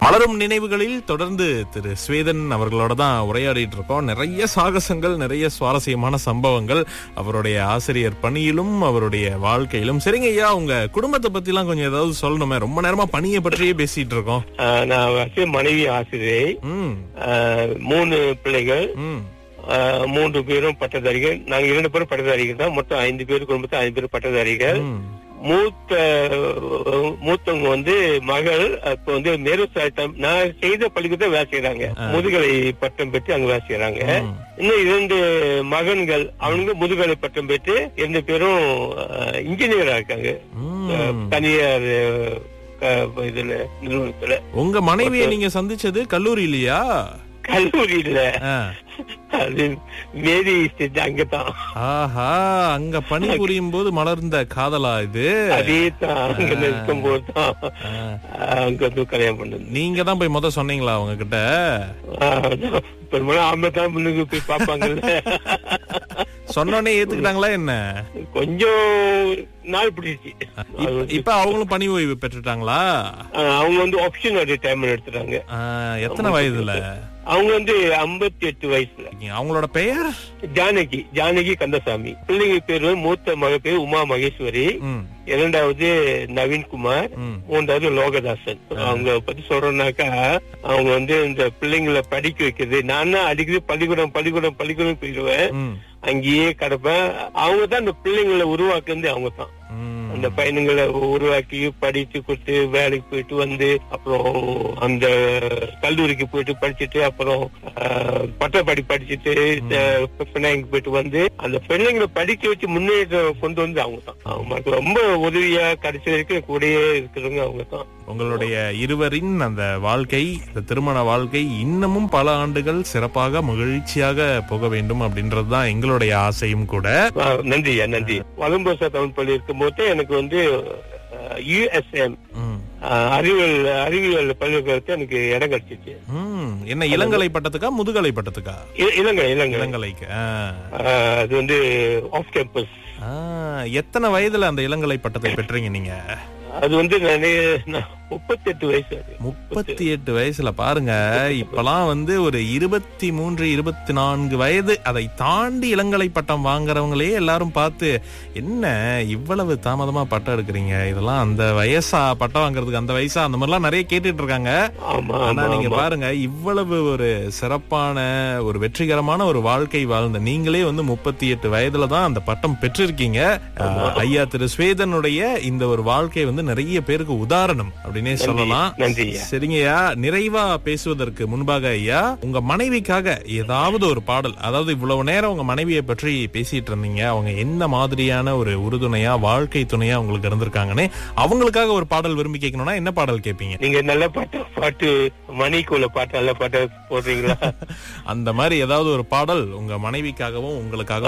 மலரும் நினைவுகளில் தொடர்ந்து திரு ஸ்வேதன் அவர்களோட தான் உரையாடிட்டு இருக்கோம் நிறைய சாகசங்கள் நிறைய சுவாரஸ்யமான சம்பவங்கள் அவருடைய ஆசிரியர் பணியிலும் அவருடைய வாழ்க்கையிலும் சரிங்க ஐயா உங்க குடும்பத்தை பத்தி எல்லாம் கொஞ்சம் ஏதாவது சொல்லணுமே ரொம்ப நேரமா பணியை பற்றியே பேசிட்டு இருக்கோம் ஆஹ் நான் வந்து மனைவி ஆசிரியை ம் ஆஹ் மூணு பிள்ளைகள் ம் ஆஹ் மூன்று பேரும் பட்டதாரிகள் நாங்க இரண்டு பேரும் பட்டதாரிகள் தான் மொத்தம் ஐந்து பேர் குடும்பத்தில் ஐந்து பேர் பட்டதாரிகள் ம். மூத்த மூத்தவங்க வந்து மகள் இப்ப வந்து மேரு சாய்த்தம் நான் செய்த பள்ளிக்கூட வேலை செய்யறாங்க முதுகலை பட்டம் பெற்று அங்க வேலை செய்யறாங்க ம். இன்னும் இரண்டு மகன்கள் அவனுங்க முதுகலை பட்டம் பெற்று இரண்டு பேரும் இன்ஜினியரா இருக்காங்க ம். அஹ், தனியார் அஹ், இதுல நிறுவனத்துல உங்க மனைவியை நீங்க சந்திச்சது கல்லூரியிலயா கல்லூரியில ஆ. அது மேரி ஸ்டேட் அங்கதான் ஆஹா அங்க பணிபுரியும் போது மலர்ந்த காதலா இது அதே தான் அங்க இருக்கும் போதுதான் அங்க வந்து கல்யாணம் பண்ணது நீங்க தான் போய் முத சொன்னீங்களா அவங்க கிட்ட ஆஹ், பெரும்பாலும் ஆம்பளை தான் முன்னுக்கு போய் பார்ப்பாங்கல்ல சொன்னோடனே ஏத்துக்கிட்டாங்களா என்ன கொஞ்சம் நாள் பிடிச்சி இப்ப- இப்ப அவங்களும் பணி ஓய்வு பெற்றுட்டாங்களா அவங்க வந்து ஆப்ஷன் ரிட்டையர்மெண்ட் எடுத்துட்டாங்க ஆ, எத்தனை வயதுல அவங்க வந்து 58 எட்டு வயசுல அவங்களோட பெயர் ஜானகி ஜானகி கந்தசாமி பிள்ளைங்க பேரு மூத்த மக பேர் உமா மகேஸ்வரி ம், இரண்டாவது நவீன்குமார் ம், மூன்றாவது லோகதாசன் அவங்க பத்தி சொல்றோம்னாக்கா அவங்க வந்து இந்த பிள்ளைங்களை படிக்க வைக்கிறது நான் தான் அடிக்கடி பள்ளிக்கூடம் பள்ளிக்கூடம் பள்ளிக்கூடம் போயிடுவேன் ம், அங்கேயே கிடப்பேன் அவங்க தான் அந்த பிள்ளைங்களை உருவாக்குறது அவங்க தான் ம். அந்த பையனுங்களை உருவாக்கி படிச்சு கொடுத்து வேலைக்கு போயிட்டு வந்து அப்புறம் அந்த கல்லூரிக்கு போயிட்டு படிச்சுட்டு அப்புறம் ஆஹ், பட்டப்படி படிச்சுட்டு பிள்ளைங்க போயிட்டு வந்து அந்த பிள்ளைங்களை படிக்க வச்சு முன்னேற்றம் கொண்டு வந்து அவங்க தான் அவங்களுக்கு ரொம்ப உதவியா கடைசி வரைக்கும் கூடயே இருக்கிறவங்க அவங்க தான் உங்களுடைய இருவரின் அந்த வாழ்க்கை இந்த திருமண வாழ்க்கை இன்னமும் பல ஆண்டுகள் சிறப்பாக மகிழ்ச்சியாக போக வேண்டும் அப்படின்றதுதான் எங்களுடைய ஆசையும் கூட ஆஹ், நன்றியா நன்றி வலம்போசா தமிழ் பள்ளி இருக்கும்போது எனக்கு வந்து யுஎஸ்எம் ம், அறிவியல் அறிவியல் பல்கலைக்கழகத்தை எனக்கு இடம் கிடைச்சிச்சு ம். என்ன இளங்கலை பட்டத்துக்கா முதுகலை பட்டத்துக்கா இ- இளங்கலை இளங்கலை இளங்கலைக்கு ஆ. ஆஹ் அது வந்து ஆஃப் கேம்பஸ் ஆ, எத்தனை வயதுல அந்த இளங்கலை பட்டத்தை பெற்றீங்க நீங்க அது வந்து நானே முப்பத்தி எட்டு வயசு அது முப்பத்தி எட்டு வயசுல பாருங்க இப்பெல்லாம் வந்து ஒரு இருபத்தி மூன்று இருபத்தி நான்கு வயது அதை தாண்டி இளங்கலை பட்டம் வாங்குறவங்களே எல்லாரும் பார்த்து என்ன இவ்வளவு தாமதமா பட்டம் எடுக்கிறீங்க இதெல்லாம் அந்த வயசா பட்டம் வாங்குறதுக்கு அந்த வயசா அந்த மாதிரிலாம் நிறைய கேட்டுட்டு இருக்காங்க ஆமா ஆனா ஆமா நீங்க ஆமா பாருங்க இவ்வளவு ஒரு சிறப்பான ஒரு வெற்றிகரமான ஒரு வாழ்க்கை வாழ்ந்த நீங்களே வந்து முப்பத்தி எட்டு வயதுல தான் அந்த பட்டம் பெற்றிருக்கீங்க அஹ், ஐயா திரு ஸ்வேதனுடைய இந்த ஒரு வாழ்க்கை வந்து நிறைய பேருக்கு உதாரணம் அப்படின்னே சொல்லலாம் நன்றி ஐயா. சரிங்கய்யா நிறைவா பேசுவதற்கு முன்பாக ஐயா உங்க மனைவிக்காக ஏதாவது ஒரு பாடல் அதாவது இவ்வளவு நேரம் உங்க மனைவியை பற்றி பேசிட்டு இருந்தீங்க அவங்க என்ன மாதிரியான ஒரு உறுதுணையா வாழ்க்கை துணையா உங்களுக்கு இருந்திருக்காங்கன்னு அவங்களுக்காக ஒரு பாடல் விரும்பி கேட்கணும்னா என்ன பாடல் கேட்பீங்க நீங்க நல்ல பாட்டு பாட்டு மணிக்குள்ள பாட்டு நல்ல பாட்டு போடுறீங்களா அந்த மாதிரி ஏதாவது ஒரு பாடல் உங்க மனைவிக்காகவும் உங்களுக்காக